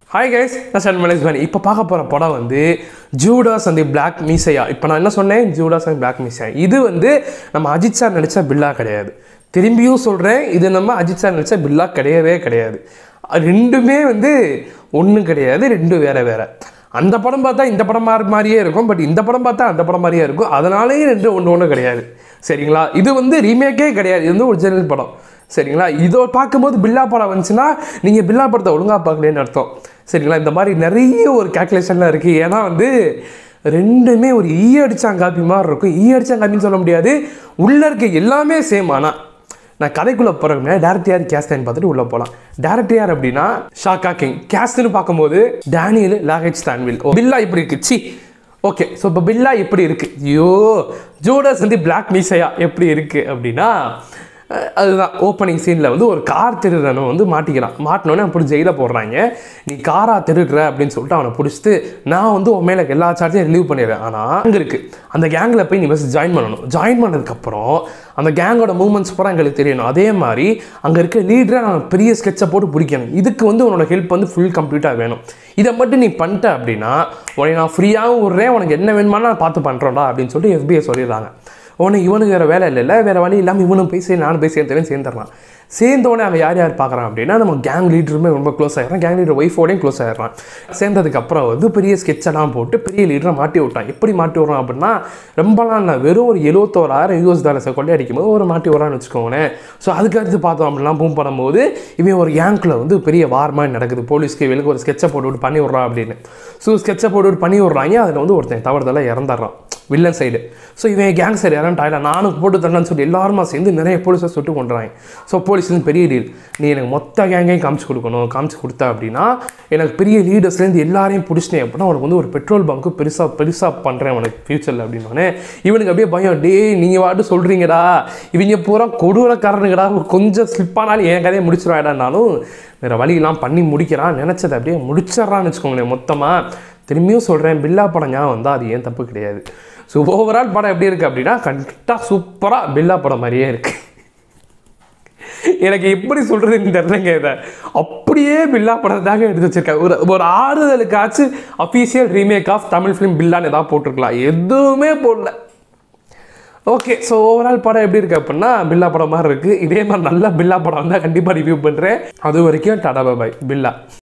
hi guys நான் சன் மலேஷ் பானி இப்போ பார்க்க போகிற படம் வந்து ஜூடாஸ் அந்த பிளாக் மீசையா இப்போ நான் என்ன சொன்னேன் ஜூடாஸ் அண்ட் பிளாக் மீசையா இது வந்து நம்ம அஜித் சார் நடித்த பில்லா கிடையாது திரும்பியும் சொல்கிறேன் இது நம்ம அஜித் சார் நடித்த பில்லா கிடையவே கிடையாது அது ரெண்டுமே வந்து ஒன்றும் கிடையாது ரெண்டும் வேற வேற அந்த படம் பார்த்தா இந்த படம் மாதிரி மாதிரியே இருக்கும் பட் இந்த படம் பார்த்தா அந்த படம் மாதிரியே இருக்கும் அதனாலேயே ரெண்டு ஒன்று ஒன்று கிடையாது சரிங்களா இது வந்து ரீமேக்கே கிடையாது இது வந்து ஒரிஜினல் படம் சரிங்களா இதோ பார்க்கும்போது பில்லா படம் வந்துச்சுன்னா நீங்கள் பில்லா படத்தை ஒழுங்காக பார்க்கலன்னு அர்த்தம் சரிங்களா இந்த மாதிரி நிறைய ஒரு கேல்குலேஷன்லாம் இருக்குது ஏன்னா வந்து ரெண்டுமே ஒரு ஈ அடிச்சாங்க காப்பி மாதிரி இருக்கும் ஈ அடிச்சாங்க காப்பின்னு சொல்ல முடியாது உள்ளே இருக்க எல்லாமே சேம் ஆனால் நான் கதைக்குள்ளே போகிறேன்னா டேரக்ட் யார் கேஸ்டன் பார்த்துட்டு உள்ளே போகலாம் டேரக்ட் யார் அப்படின்னா ஷாக்கா கிங் கேஸ்ட்னு பார்க்கும்போது டேனியல் லாகேஜ் ஸ்டான்வில் ஓ பில்லா இப்படி இருக்கு சி ஓகே ஸோ இப்போ பில்லா எப்படி இருக்கு ஐயோ ஜோடஸ் வந்து பிளாக் மீசையா எப்படி இருக்கு அப்படின்னா அஹ் அதுதான் ஓப்பனிங் சீனில் வந்து ஒரு கார் திருடனும் வந்து மாட்டிக்கிறான் மாட்டினோடனே அப்படி ஜெயிலில் போடுறாங்க நீ காரா திருடுற அப்படின்னு சொல்லிட்டு அவனை பிடிச்சிட்டு நான் வந்து உன் மேலே எல்லா சார்ஜையும் ரிலீவ் பண்ணிடுறேன் ஆனால் அங்கே இருக்குது அந்த கேங்கில் போய் நீ ஃபஸ்ட் ஜாயின் பண்ணணும் ஜாயின் பண்ணதுக்கப்புறம் அந்த கேங்கோட மூமெண்ட்ஸ் பூரா எங்களுக்கு தெரியணும் அதே மாதிரி அங்கே இருக்க லீடரை நான் பெரிய ஸ்கெட்சை போட்டு பிடிக்கணும் இதுக்கு வந்து உன்னோட ஹெல்ப் வந்து ஃபுல் கம்ப்ளீட்டாக வேணும் இதை மட்டும் நீ பண்ணிட்ட அப்படின்னா உனக்கு நான் ஃப்ரீயாகவும் விட்றேன் உனக்கு என்ன வேணுமானு நான் பார்த்து பண்ணுறோம்டா அப்படின்னு சொல்லிட்டு எஃபிஐ சொல்லிடுறாங்க உடனே இவனுக்கு வேறு வேலை இல்லைல்ல வேறு வழி இல்லாமல் இவனும் போய் சரி நானும் போய் சேர்ந்துறேன் சேர்ந்துடுறான் சேர்ந்தோடனே அவன் யார் யார் பார்க்குறான் அப்படின்னா நம்ம கேங் லீடருமே ரொம்ப க்ளோஸ் ஆகிடுறான் கேங் லீடர் ஒய்ஃபோடையும் க்ளோஸ் ஆகிடுறான் சேர்ந்ததுக்கப்புறம் வந்து பெரிய ஸ்கெட்செல்லாம் போட்டு பெரிய லீடரை மாட்டி விட்டான் எப்படி மாட்டி விட்றான் அப்படின்னா ரொம்பலாம் இல்லை வெறும் ஒரு எழுபத்தோராயிரம் யூஎஸ் டாலர்ஸை கொள்ளை அடிக்கும்போது ஒரு மாட்டி விட்றான்னு வச்சுக்கோங்களேன் ஸோ அதுக்கு அடுத்து பார்த்தோம் அப்படிலாம் பூம் பண்ணும்போது இவன் ஒரு கேங்க்கில் வந்து பெரிய வார் மாதிரி நடக்குது போலீஸ்க்கு இவளுக்கு ஒரு ஸ்கெட்சை போட்டு விட்டு பண்ணி விட்றான் அப்படின்னு ஸோ ஸ்கெட்சை போட்டு விட்டு பண்ணி விட்றாங்க அதில் வந்து ஒருத்தன் தவறுதெல்லாம் இறந்துடுறான் வில்லன் சைடு ஸோ இவன் கேங் சைடு இறந்துட்டாயில நானும் போட்டு தரேன்னு சொல்லி எல்லாருமா சேர்ந்து நிறைய போலீஸை சுட்டு கொண்டுறாங்க ஸோ போலீஸ் வந்து பெரிய டீல் நீ எனக்கு மொத்த கேங்கையும் காமிச்சு கொடுக்கணும் காமிச்சு கொடுத்த அப்படின்னா எனக்கு பெரிய லீடர்ஸ்லேருந்து எல்லாரையும் பிடிச்சினேன் அப்படின்னா உனக்கு வந்து ஒரு பெட்ரோல் பங்க்கு பெருசாக பெருசாக பண்ணுறேன் உனக்கு ஃப்யூச்சரில் அப்படின்னோடனே இவனுக்கு அப்படியே பயம் டே நீங்கள் வாட்டு சொல்கிறீங்கடா இவங்க பூரா கொடூரக்காரனுங்கடா கொஞ்சம் ஸ்லிப்பானாலும் என் கதையை முடிச்சிருவாடானாலும் வேறு வழியெல்லாம் பண்ணி முடிக்கிறான் நினச்சதை அப்படியே முடிச்சிட்றான்னு வச்சுக்கோங்களேன் மொத்தமாக திரும்பியும் சொல்கிறேன் பில்லா படம் ஞாபகம் வந்தால் அது ஏன் தப்பு கிடையாது ஸோ ஓவரால் படம் எப்படி இருக்குது அப்படின்னா கரெக்டாக சூப்பராக பில்லா படம் மாதிரியே இருக்குது எனக்கு எப்படி சொல்கிறதுன்னு தெரியலங்க இதை அப்படியே பில்லா படம் தாங்க எடுத்து வச்சிருக்கேன் ஒரு ஒரு ஆறுதலுக்காச்சும் official remake of Tamil film பில்லான்னு ஏதாவது போட்டிருக்கலாம் எதுவுமே போடல ஓகே ஸோ ஓவரால் படம் எப்படி இருக்குது அப்படின்னா பில்லா படம் மாதிரி இருக்குது இதே மாதிரி நல்ல பில்லா படம் வந்தால் கண்டிப்பாக ரிவ்யூ பண்ணுறேன் அது வரைக்கும் டாடா பாய் பில்லா